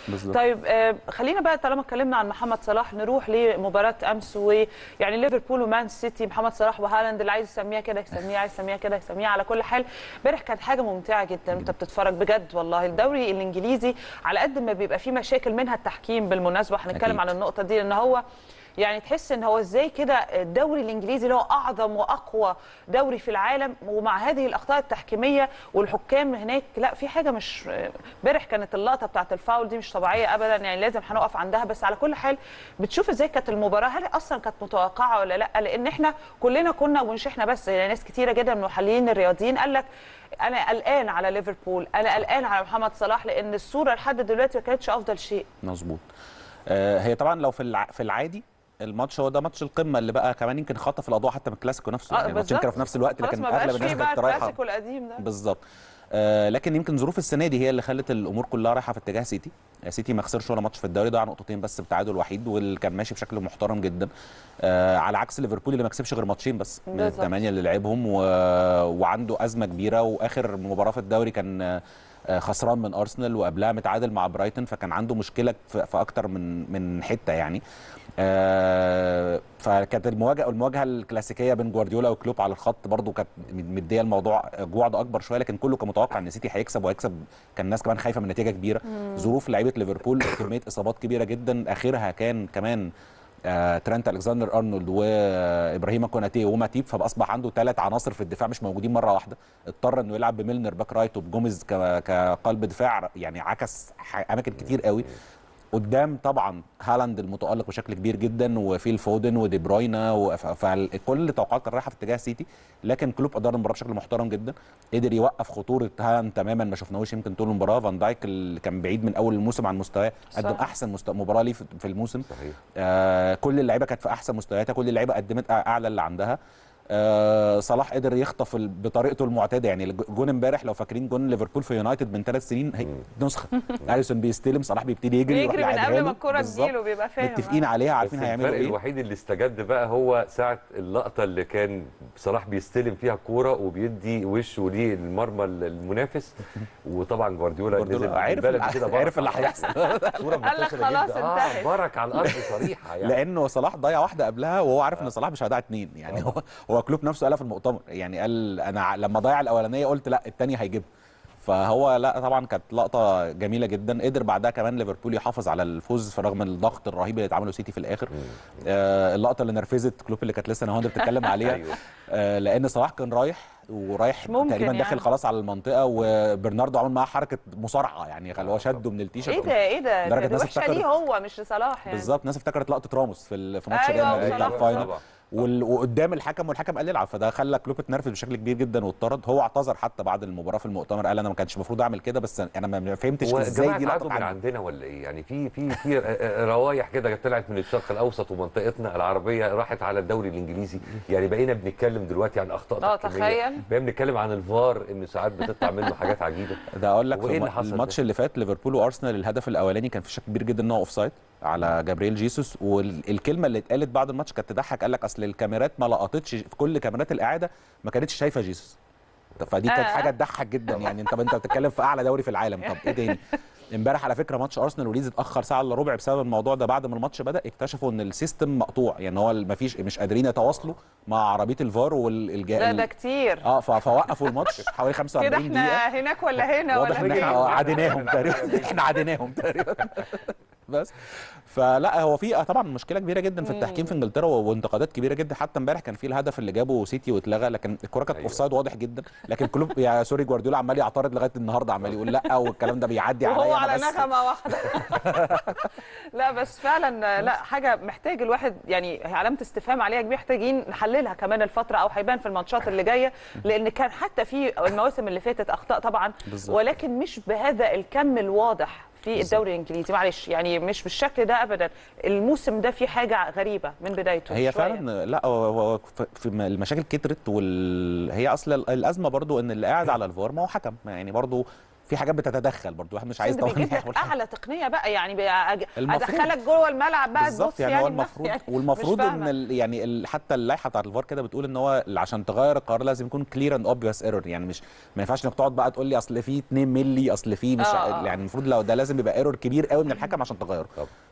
بالظبط. طيب آه، خلينا بقى طالما اتكلمنا عن محمد صلاح نروح لمباراه امس ويعني ليفربول ومان سيتي محمد صلاح وهالاند اللي عايز يسميها كده يسميها عايز يسميها كده يسميها على كل حال امبارح كانت حاجه ممتعه جدا وانت بتتفرج بجد والله الدوري الانجليزي على قد ما بيبقى فيه مشاكل منها التحكيم بالمناسبه هنتكلم أكيد. على النقطه دي لان هو يعني تحس ان هو ازاي كده الدوري الانجليزي اللي هو اعظم واقوى دوري في العالم ومع هذه الاخطاء التحكيميه والحكام هناك لا في حاجه مش امبارح كانت اللقطه بتاعت الفاول دي مش طبيعيه ابدا يعني لازم هنقف عندها بس على كل حال بتشوف ازاي كانت المباراه هل اصلا كانت متوقعه ولا لا لان احنا كلنا كنا ومش احنا بس يعني ناس كتيره جدا من المحللين الرياضيين قال لك انا قلقان على ليفربول انا قلقان على محمد صلاح لان الصوره لحد دلوقتي ما كانتش افضل شيء مظبوط آه، هي طبعا لو في الع... في العادي الماتش هو ده ماتش القمه اللي بقى كمان يمكن خطف الاضواء حتى من الكلاسيكو نفسه يعني الماتشين كانوا في نفس الوقت خلاص لكن ما اغلب بقاش الناس فيه بقى كانت رايحه الكلاسيكو القديم ده بالظبط آه لكن يمكن ظروف السنه دي هي اللي خلت الامور كلها رايحه في اتجاه سيتي سيتي ما خسرش ولا ماتش في الدوري ضيع نقطتين بس بتعادل وحيد واللي كان ماشي بشكل محترم جدا آه على عكس ليفربول اللي ما كسبش غير ماتشين بس من بالظبط. الثمانيه اللي لعبهم و... وعنده ازمه كبيره واخر مباراه في الدوري كان آه، آه، خسران من ارسنال وقبلها متعادل مع برايتون فكان عنده مشكله في في اكتر من من حته يعني آه، فكانت المواجهه المواجهه الكلاسيكيه بين جوارديولا وكلوب على الخط برضو كانت مديه الموضوع جوعد اكبر شويه لكن كله كان متوقع ان سيتي هيكسب وهيكسب كان الناس كمان خايفه من نتيجه كبيره ظروف لعيبه ليفربول كميه اصابات كبيره جدا اخرها كان كمان آه، ترانت الكسندر ارنولد وابراهيم كوناتي وماتيب فاصبح عنده ثلاث عناصر في الدفاع مش موجودين مره واحده اضطر انه يلعب بميلنر باك رايت وبجوميز ك- كقلب دفاع يعني عكس ح- اماكن كتير قوي قدام طبعا هالاند المتالق بشكل كبير جدا وفيل فودن ودي بروينا وف- فكل التوقعات كانت رايحه في اتجاه سيتي لكن كلوب ادار المباراه بشكل محترم جدا قدر يوقف خطوره هالاند تماما ما شفناهوش يمكن طول المباراه فان دايك اللي كان بعيد من اول الموسم عن مستواه قدم صح. احسن مست- مباراه ليه في في الموسم صحيح آه كل اللعيبه كانت في احسن مستوياتها كل اللعيبه قدمت أع- اعلى اللي عندها آه صلاح قدر يخطف ال- بطريقته المعتاده يعني الج- جون امبارح لو فاكرين جون ليفربول في يونايتد من ثلاث سنين هي نسخه اليسون بيستلم صلاح بيبتدي يجري يروح بيجري من يعديها قبل له. ما الكره بالظبط. تجيله بيبقى فاهم متفقين عليها عارفين بس هيعملوا الفرق ايه الوحيد اللي استجد بقى هو ساعه اللقطه اللي كان صلاح بيستلم فيها الكوره وبيدي وشه ليه المرمى المنافس وطبعا جوارديولا جوارديولا نزل عارف بالبلد اللي- كده برك عارف اللي على الأرض. هيحصل صوره قال لك منتشره خلاص جدا انتهت. اه برك على الارض صريحه يعني لانه صلاح ضيع واحده قبلها وهو عارف ان صلاح مش هيضيع اتنين يعني هو هو كلوب نفسه قالها في المؤتمر يعني قال انا ع- لما ضيع الاولانيه قلت لا الثانيه هيجيبها فهو لا طبعا كانت لقطه جميله جدا قدر بعدها كمان ليفربول يحافظ على الفوز في رغم الضغط الرهيب اللي اتعمله سيتي في الاخر آه اللقطه اللي نرفزت كلوب اللي كانت لسه نهاوند بتتكلم عليها أيوه. آه لان صلاح كان رايح ورايح ممكن تقريبا يعني. داخل خلاص على المنطقه وبرناردو عمل معاه حركه مصارعه يعني اللي هو شده من التيشيرت ايه ده ايه ده لدرجة ده الناس وحشه افتكرت- ليه هو مش لصلاح يعني بالظبط الناس افتكرت لقطه راموس في ال- في ماتش أيوة، ريال مدريد بتاع بصراحة. الفاينل طبعا. وال- وقدام الحكم والحكم قال يلعب فده خلى كلوب اتنرفز بشكل كبير جدا واتطرد هو اعتذر حتى بعد المباراه في المؤتمر قال انا ما كانش المفروض اعمل كده بس انا ما- ما فهمتش ازاي وجماعه دي عدوا لقطه من عنه عندنا ولا ايه يعني في في في روايح كده طلعت من الشرق الاوسط ومنطقتنا العربيه راحت على الدوري الانجليزي يعني بقينا بنتكلم دلوقتي عن اخطاء اه تحكيمية. تخيل بقينا بنتكلم عن الفار ان ساعات بتطلع منه حاجات عجيبه ده اقول لك وإيه في اللي الم- حصل الماتش ده؟ اللي فات ليفربول وارسنال الهدف الاولاني كان في شك كبير جدا ان هو اوف سايد على جابرييل جيسوس والكلمه اللي اتقالت بعد الماتش كانت تضحك قال لك اصل الكاميرات ما لقطتش في كل كاميرات الاعاده ما كانتش شايفه جيسوس فدي كانت آه. حاجه تضحك جدا يعني انت انت بتتكلم في اعلى دوري في العالم طب ايه تاني امبارح على فكره ماتش ارسنال وليدز اتاخر ساعه الا ربع بسبب الموضوع ده بعد ما الماتش بدا اكتشفوا ان السيستم مقطوع يعني هو ما فيش مش قادرين يتواصلوا مع عربيه الفار والجا لا ده كتير اه ف- فوقفوا الماتش حوالي كده 45 دقيقه احنا هناك ولا هنا واضح ولا ان فين احنا عديناهم تقريبا احنا عديناهم تقريبا بس فلا هو في طبعا مشكله كبيره جدا في التحكيم في انجلترا وانتقادات كبيره جدا حتى امبارح كان في الهدف اللي جابه سيتي واتلغى لكن الكره كانت أيوة. اوف سايد واضح جدا لكن كلوب يا سوري جوارديولا عمال يعترض لغايه النهارده عمال يقول لا والكلام ده بيعدي عليا وهو أنا على بس. نغمه واحده لا بس فعلا لا حاجه محتاج الواحد يعني علامه استفهام عليها كبيره محتاجين نحللها كمان الفتره او هيبان في الماتشات اللي جايه لان كان حتى في المواسم اللي فاتت اخطاء طبعا بالظبط. ولكن مش بهذا الكم الواضح في بالظبط. الدوري الانجليزي معلش يعني مش بالشكل ده ابدا الموسم ده فيه حاجه غريبه من بدايته هي شوية. فعلا لا هو- هو ف- في م- المشاكل كترت وال... هي اصل ال- الازمه برضو ان اللي قاعد على الفار ما هو حكم يعني برضو في حاجات بتتدخل برضو الواحد مش عايز بس انت طبعا بيجيب لك يحاول حاجة. اعلى تقنيه بقى يعني بقى أج- المفروض. ادخلك جوه الملعب بقى بالظبط تبص يعني, يعني هو ما- المفروض يعني والمفروض مش ان فاهمة. ال يعني ال حتى اللائحه بتاعت الفار كده بتقول ان هو عشان تغير القرار لازم يكون كلير اند اوبفيوس ايرور يعني مش ما ينفعش انك تقعد بقى تقول لي اصل في 2 مللي اصل في مش آه، آه. يعني المفروض لو ده لازم يبقى ايرور كبير قوي من الحكم عشان تغيره طب